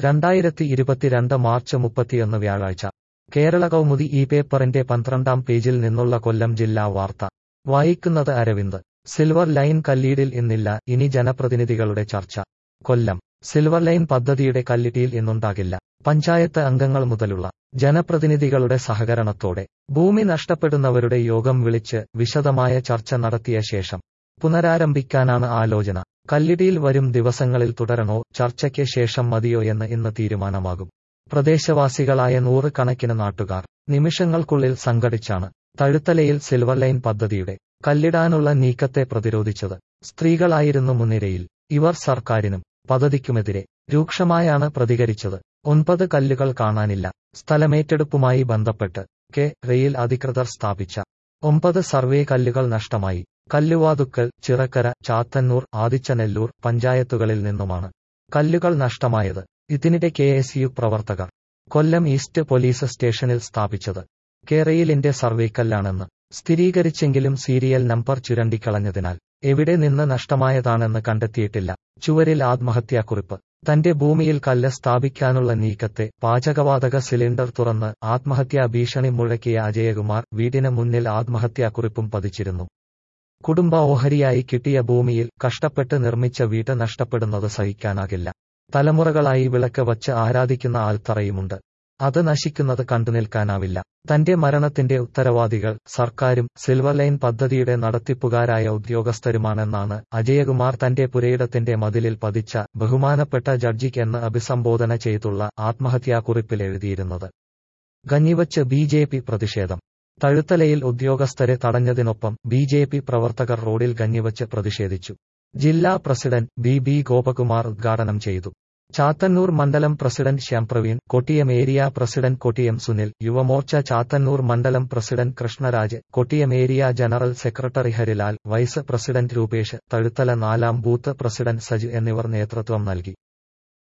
രണ്ടായിരത്തി ഇരുപത്തിരണ്ട് മാർച്ച് മുപ്പത്തിയൊന്ന് വ്യാഴാഴ്ച കേരള കൗമുദി ഈ പേപ്പറിന്റെ പന്ത്രണ്ടാം പേജിൽ നിന്നുള്ള കൊല്ലം ജില്ലാ വാർത്ത വായിക്കുന്നത് അരവിന്ദ് സിൽവർ ലൈൻ കല്ലീടിൽ ഇന്നില്ല ഇനി ജനപ്രതിനിധികളുടെ ചർച്ച കൊല്ലം സിൽവർ ലൈൻ പദ്ധതിയുടെ കല്ലിടിയിൽ ഇന്നുണ്ടാകില്ല പഞ്ചായത്ത് അംഗങ്ങൾ മുതലുള്ള ജനപ്രതിനിധികളുടെ സഹകരണത്തോടെ ഭൂമി നഷ്ടപ്പെടുന്നവരുടെ യോഗം വിളിച്ച് വിശദമായ ചർച്ച നടത്തിയ ശേഷം പുനരാരംഭിക്കാനാണ് ആലോചന കല്ലിടിയിൽ വരും ദിവസങ്ങളിൽ തുടരണോ ചർച്ചയ്ക്ക് ശേഷം മതിയോ എന്ന് ഇന്ന് തീരുമാനമാകും പ്രദേശവാസികളായ നൂറ് കണക്കിന് നാട്ടുകാർ നിമിഷങ്ങൾക്കുള്ളിൽ സംഘടിച്ചാണ് തഴുത്തലയിൽ സിൽവർ ലൈൻ പദ്ധതിയുടെ കല്ലിടാനുള്ള നീക്കത്തെ പ്രതിരോധിച്ചത് സ്ത്രീകളായിരുന്നു മുൻനിരയിൽ ഇവർ സർക്കാരിനും പദ്ധതിക്കുമെതിരെ രൂക്ഷമായാണ് പ്രതികരിച്ചത് ഒൻപത് കല്ലുകൾ കാണാനില്ല സ്ഥലമേറ്റെടുപ്പുമായി ബന്ധപ്പെട്ട് കെ റെയിൽ അധികൃതർ സ്ഥാപിച്ച ഒമ്പത് സർവേ കല്ലുകൾ നഷ്ടമായി കല്ലുവാതുക്കൽ ചിറക്കര ചാത്തന്നൂർ ആദിച്ചനെല്ലൂർ പഞ്ചായത്തുകളിൽ നിന്നുമാണ് കല്ലുകൾ നഷ്ടമായത് ഇതിനിടെ കെ എസ് യു പ്രവർത്തകർ കൊല്ലം ഈസ്റ്റ് പോലീസ് സ്റ്റേഷനിൽ സ്ഥാപിച്ചത് കേരയിലിന്റെ സർവേക്കല്ലാണെന്ന് സ്ഥിരീകരിച്ചെങ്കിലും സീരിയൽ നമ്പർ ചുരണ്ടിക്കളഞ്ഞതിനാൽ എവിടെ നിന്ന് നഷ്ടമായതാണെന്ന് കണ്ടെത്തിയിട്ടില്ല ചുവരിൽ ആത്മഹത്യാക്കുറിപ്പ് തന്റെ ഭൂമിയിൽ കല്ല് സ്ഥാപിക്കാനുള്ള നീക്കത്തെ പാചകവാതക സിലിണ്ടർ തുറന്ന് ആത്മഹത്യാ ഭീഷണി മുഴക്കിയ അജയകുമാർ വീടിന് മുന്നിൽ ആത്മഹത്യാക്കുറിപ്പും പതിച്ചിരുന്നു കുടുംബ ഓഹരിയായി കിട്ടിയ ഭൂമിയിൽ കഷ്ടപ്പെട്ട് നിർമ്മിച്ച വീട് നഷ്ടപ്പെടുന്നത് സഹിക്കാനാകില്ല തലമുറകളായി വിളക്ക് വച്ച് ആരാധിക്കുന്ന ആൽത്തറയുമുണ്ട് അത് നശിക്കുന്നത് കണ്ടുനിൽക്കാനാവില്ല തന്റെ മരണത്തിന്റെ ഉത്തരവാദികൾ സർക്കാരും സിൽവർ ലൈൻ പദ്ധതിയുടെ നടത്തിപ്പുകാരായ ഉദ്യോഗസ്ഥരുമാണെന്നാണ് അജയകുമാർ തന്റെ പുരയിടത്തിന്റെ മതിലിൽ പതിച്ച ബഹുമാനപ്പെട്ട ജഡ്ജിക്കെന്ന് അഭിസംബോധന ചെയ്തുള്ള ആത്മഹത്യാക്കുറിപ്പിൽ എഴുതിയിരുന്നത് ഗഞ്ഞിവച്ച് ബി ജെ പി പ്രതിഷേധം തഴുത്തലയിൽ ഉദ്യോഗസ്ഥരെ തടഞ്ഞതിനൊപ്പം ബി ജെ പി പ്രവർത്തകർ റോഡിൽ ഗഞ്ഞിവച്ച് പ്രതിഷേധിച്ചു ജില്ലാ പ്രസിഡന്റ് ബി ബി ഗോപകുമാർ ഉദ്ഘാടനം ചെയ്തു ചാത്തന്നൂർ മണ്ഡലം president Shyampraveen Kottiyam area president Kottiyam Sunil Yuvamorcha Chathannoor മണ്ഡലം president Krishnaraj Kottiyam area general secretary Harilal vice president Rupesh Thazhuthala നാലാം ബൂത്ത് പ്രസിഡന്റ് സജു എന്നിവർ നേതൃത്വം നൽകി